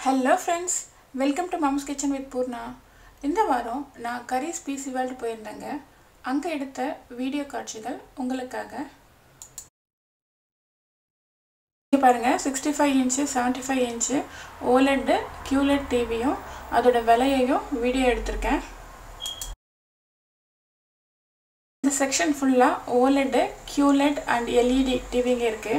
hello friends welcome to Mom's Kitchen with Poorna இந்த வாரம் நான் கரீஸ் பிசி வேர்ல்டு போயிருந்தேங்க அங்கே எடுத்த வீடியோ காட்சிகள் உங்களுக்காக இங்கே பாருங்கள் sixty five inch seventy five inch OLED QLED டிவியும் அதோட விலையையும் வீடியோ எடுத்திருக்கேன் இந்த செக்ஷன் ஃபுல்லாக ஓலெட்டு கியூலெட் அண்ட் எல்இடி டிவிங்க இருக்குது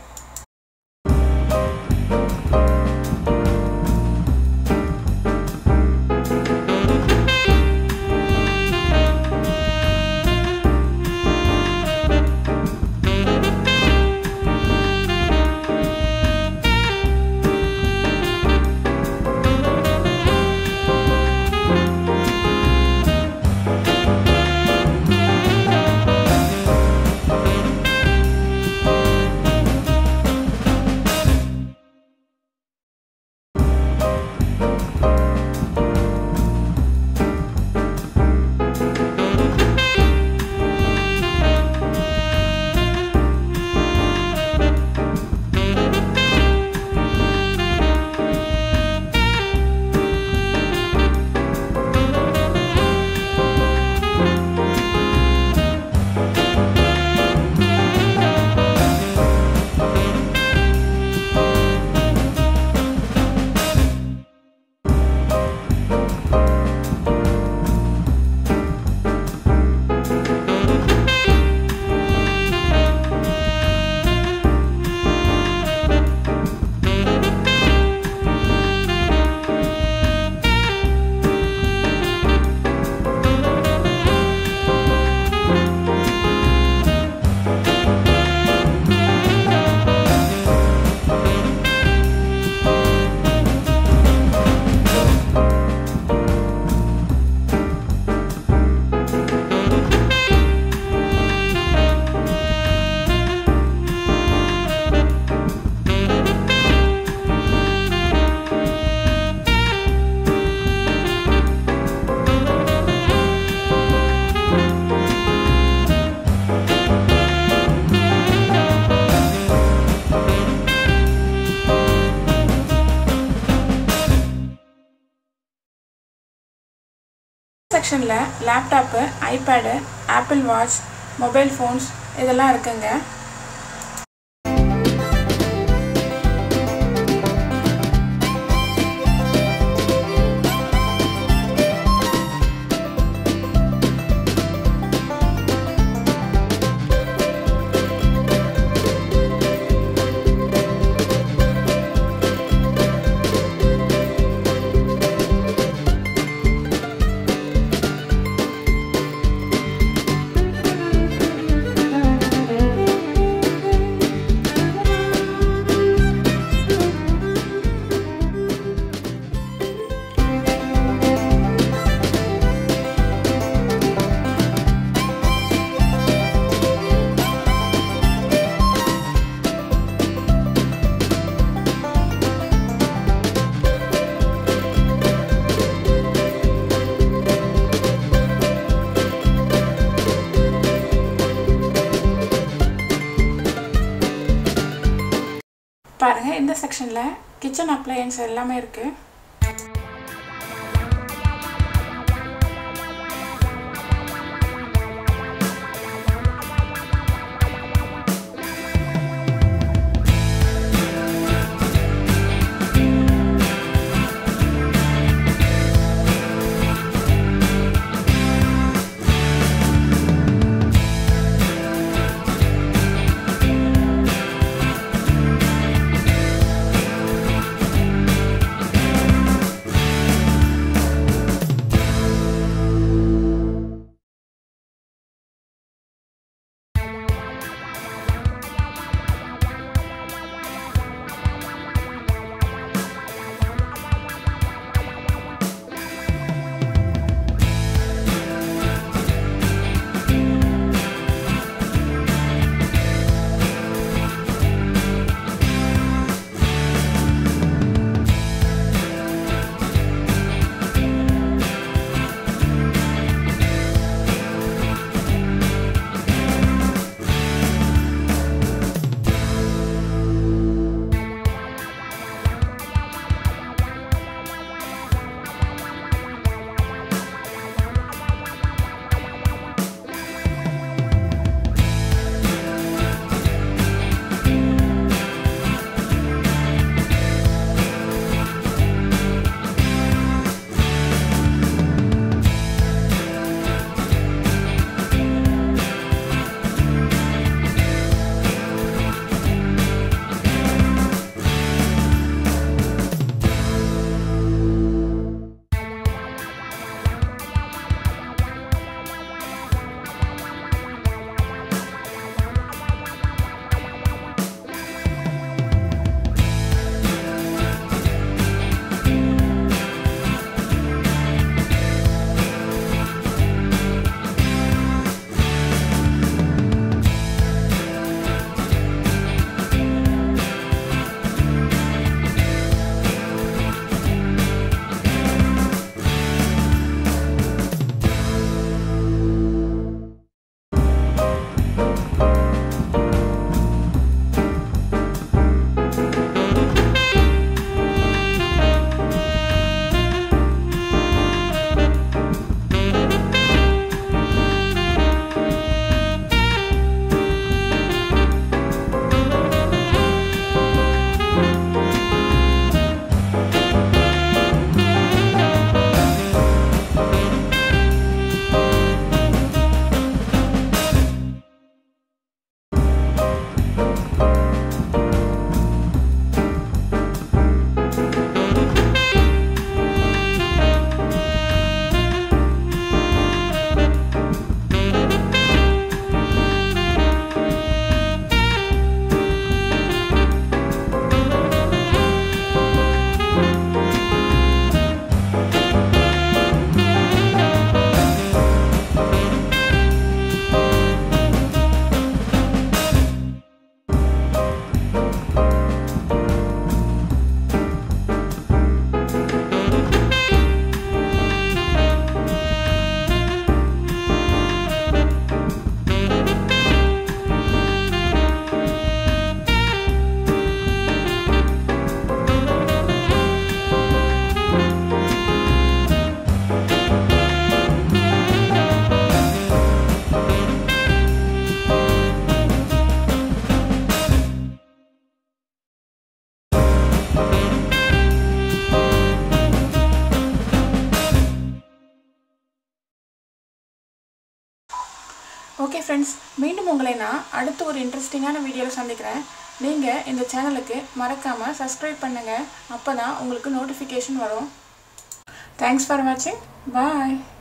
செக்ஷனில் laptop iPad Apple Watch mobile phones இதெல்லாம் இருக்குங்க பாருங்கள் இந்த செக்ஷனில் கிச்சன் அப்ளையன்ஸ் எல்லாமே இருக்குது ஓகே ஃப்ரெண்ட்ஸ் மீண்டும் உங்களை நான் அடுத்த ஒரு இன்ட்ரெஸ்டிங்கான வீடியோவில் சந்திக்கிறேன் நீங்கள் இந்த சேனலுக்கு மறக்காமல் சப்ஸ்கிரைப் பண்ணுங்கள் அப்போ தான் உங்களுக்கு நோட்டிஃபிகேஷன் வரும் தேங்க்ஸ் ஃபார் வாட்சிங் பாய்